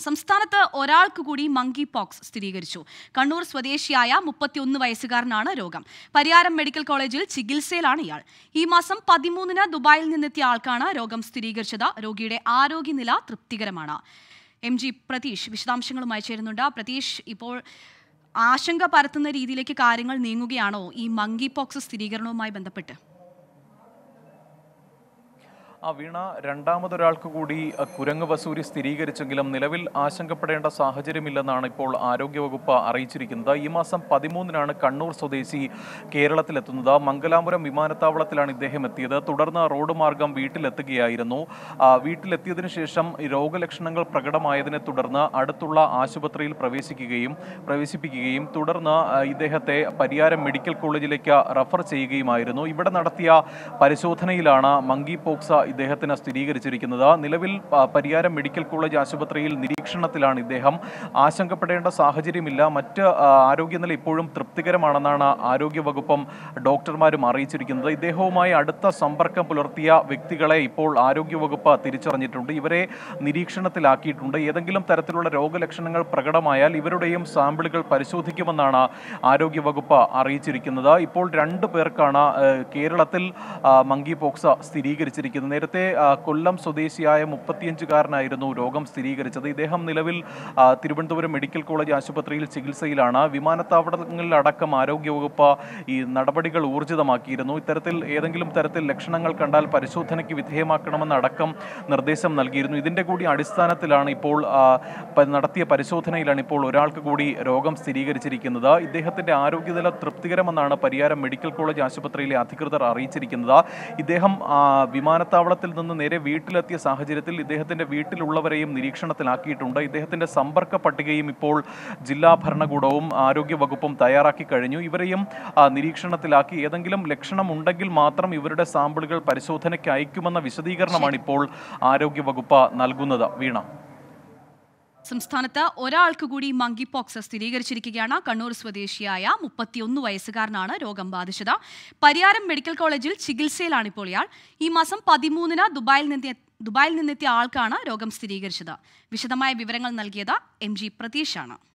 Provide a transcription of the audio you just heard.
സംസ്ഥാനത്ത് ഒരാൾക്ക് കൂടി മങ്കി പോക്സ് സ്ഥിരീകരിച്ചു കണ്ണൂർ സ്വദേശിയായ മുപ്പത്തിയൊന്ന് വയസ്സുകാരനാണ് രോഗം പരിയാരം മെഡിക്കൽ കോളേജിൽ ചികിത്സയിലാണ് ഇയാൾ ഈ മാസം പതിമൂന്നിന് ദുബായിൽ നിന്നെത്തിയ ആൾക്കാണ് രോഗം സ്ഥിരീകരിച്ചത് രോഗിയുടെ ആരോഗ്യനില തൃപ്തികരമാണ് എം ജി പ്രതീഷ് വിശദാംശങ്ങളുമായി ചേരുന്നുണ്ട് പ്രതീഷ് ഇപ്പോൾ ആശങ്ക പരത്തുന്ന രീതിയിലേക്ക് കാര്യങ്ങൾ നീങ്ങുകയാണോ ഈ മങ്കി പോക്സ് സ്ഥിരീകരണവുമായി ബന്ധപ്പെട്ട് ആ വീണ രണ്ടാമതൊരാൾക്ക് കൂടി അ, കുരങ്ങ് വസൂരി സ്ഥിരീകരിച്ചെങ്കിലും നിലവിൽ ആശങ്കപ്പെടേണ്ട സാഹചര്യമില്ലെന്നാണ് ഇപ്പോൾ ആരോഗ്യവകുപ്പ് അറിയിച്ചിരിക്കുന്നത് ഈ മാസം പതിമൂന്നിനാണ് കണ്ണൂർ സ്വദേശി കേരളത്തിലെത്തുന്നത് മംഗലാപുരം വിമാനത്താവളത്തിലാണ് ഇദ്ദേഹം എത്തിയത് തുടർന്ന് റോഡ് മാർഗം വീട്ടിലെത്തുകയായിരുന്നു ആ, വീട്ടിലെത്തിയതിനു ശേഷം ഈ രോഗലക്ഷണങ്ങൾ പ്രകടമായതിനെ തുടർന്ന് അടുത്തുള്ള ആശുപത്രിയിൽ പ്രവേശിക്കുകയും പ്രവേശിപ്പിക്കുകയും തുടർന്ന് ആ, ഇദ്ദേഹത്തെ പരിയാരം മെഡിക്കൽ കോളേജിലേക്ക് റഫർ ചെയ്യുകയുമായിരുന്നു ഇവിടെ നടത്തിയ പരിശോധനയിലാണ് മങ്കി പോക്സ് ഇദ്ദേഹത്തിന് സ്ഥിരീകരിച്ചിരിക്കുന്നത് നിലവിൽ ആ, പരിയാരം മെഡിക്കൽ കോളേജ് ആശുപത്രിയിൽ നിരീക്ഷണത്തിലാണ് ഇദ്ദേഹം ആശങ്കപ്പെടേണ്ട സാഹചര്യമില്ല മറ്റ് ആ, ആരോഗ്യനില ഇപ്പോഴും തൃപ്തികരമാണെന്നാണ് ആരോഗ്യവകുപ്പും ഡോക്ടർമാരും അറിയിച്ചിരിക്കുന്നത് ഇദ്ദേഹവുമായി അടുത്ത സമ്പർക്കം പുലർത്തിയ വ്യക്തികളെ ഇപ്പോൾ ആരോഗ്യവകുപ്പ് തിരിച്ചറിഞ്ഞിട്ടുണ്ട് ഇവരെ നിരീക്ഷണത്തിലാക്കിയിട്ടുണ്ട് ഏതെങ്കിലും തരത്തിലുള്ള രോഗലക്ഷണങ്ങൾ പ്രകടമായാൽ ഇവരുടെയും സാമ്പിളുകൾ പരിശോധിക്കുമെന്നാണ് ആരോഗ്യവകുപ്പ് അറിയിച്ചിരിക്കുന്നത് ഇപ്പോൾ രണ്ടു പേർക്കാണ് ആ, കേരളത്തിൽ ആ, മങ്കി പോക്സ് സ്ഥിരീകരിച്ചിരിക്കുന്നത് നേരത്തെ ആ, കൊല്ലം സ്വദേശിയായ മുപ്പത്തിയഞ്ചുകാരനായിരുന്നു രോഗം സ്ഥിരീകരിച്ചത് ഇദ്ദേഹം നിലവിൽ ആ, തിരുവനന്തപുരം മെഡിക്കൽ കോളേജ് ആശുപത്രിയിൽ ചികിത്സയിലാണ് വിമാനത്താവളങ്ങളിലടക്കം ആരോഗ്യവകുപ്പ് ഈ നടപടികൾ ഊർജിതമാക്കിയിരുന്നു ഇത്തരത്തിൽ ഏതെങ്കിലും തരത്തിൽ ലക്ഷണങ്ങൾ കണ്ടാൽ പരിശോധനയ്ക്ക് വിധേയമാക്കണമെന്നടക്കം നിർദ്ദേശം നൽകിയിരുന്നു ഇതിന്റെ കൂടി അടിസ്ഥാനത്തിലാണ് ഇപ്പോൾ ആ, പ- നടത്തിയ പരിശോധനയിലാണ് ഇപ്പോൾ ഒരാൾക്ക് കൂടി രോഗം സ്ഥിരീകരിച്ചിരിക്കുന്നത് ഇദ്ദേഹത്തിന്റെ ആരോഗ്യനില തൃപ്തികരമെന്നാണ് പരിയാരം മെഡിക്കൽ കോളേജ് ആശുപത്രിയിലെ അധികൃതർ അറിയിച്ചിരിക്കുന്നത് ഇദ്ദേഹം ആ, വിമാനത്താവളത്തിൽ നിന്ന് നേരെ വീട്ടിലെത്തിയ സാഹചര്യത്തിൽ ഇദ്ദേഹത്തിന്റെ വീട്ടിലുള്ളവരെയും നിരീക്ഷണത്തിലാക്കിയിട്ടുണ്ട് ഇദ്ദേഹത്തിന്റെ സമ്പർക്ക പട്ടികയും ഇപ്പോൾ ജില്ലാ ഭരണകൂടവും ആരോഗ്യ വകുപ്പും തയ്യാറാക്കി കഴിഞ്ഞു ഇവരെയും ആ, നിരീക്ഷണത്തിലാക്കി ഏതെങ്കിലും ലക്ഷണം ഉണ്ടെങ്കിൽ മാത്രം ഇവരുടെ സാമ്പിളുകൾ പരിശോധനയ്ക്ക് അയക്കുമെന്ന വിശദീകരണമാണ് ഇപ്പോൾ ആരോഗ്യ വകുപ്പ് നൽകുന്നത് വീണ സംസ്ഥാനത്ത് ഒരാൾക്ക് കൂടി മങ്കി പോക്സ് സ്ഥിരീകരിച്ചിരിക്കുകയാണ് കണ്ണൂർ സ്വദേശിയായ മുപ്പത്തിയൊന്ന് വയസ്സുകാരനാണ് രോഗം ബാധിച്ചത് പരിയാരം മെഡിക്കൽ കോളേജിൽ ചികിത്സയിലാണ് ഇപ്പോൾ ഇയാൾ ഈ മാസം പതിമൂന്നിന് ദുബായിൽ നിന്ന് ദുബായിൽ നിന്നെത്തിയ ആൾക്കാണ് രോഗം സ്ഥിരീകരിച്ചത് വിശദമായ വിവരങ്ങൾ നൽകിയത് എം ജി പ്രതീഷാണ്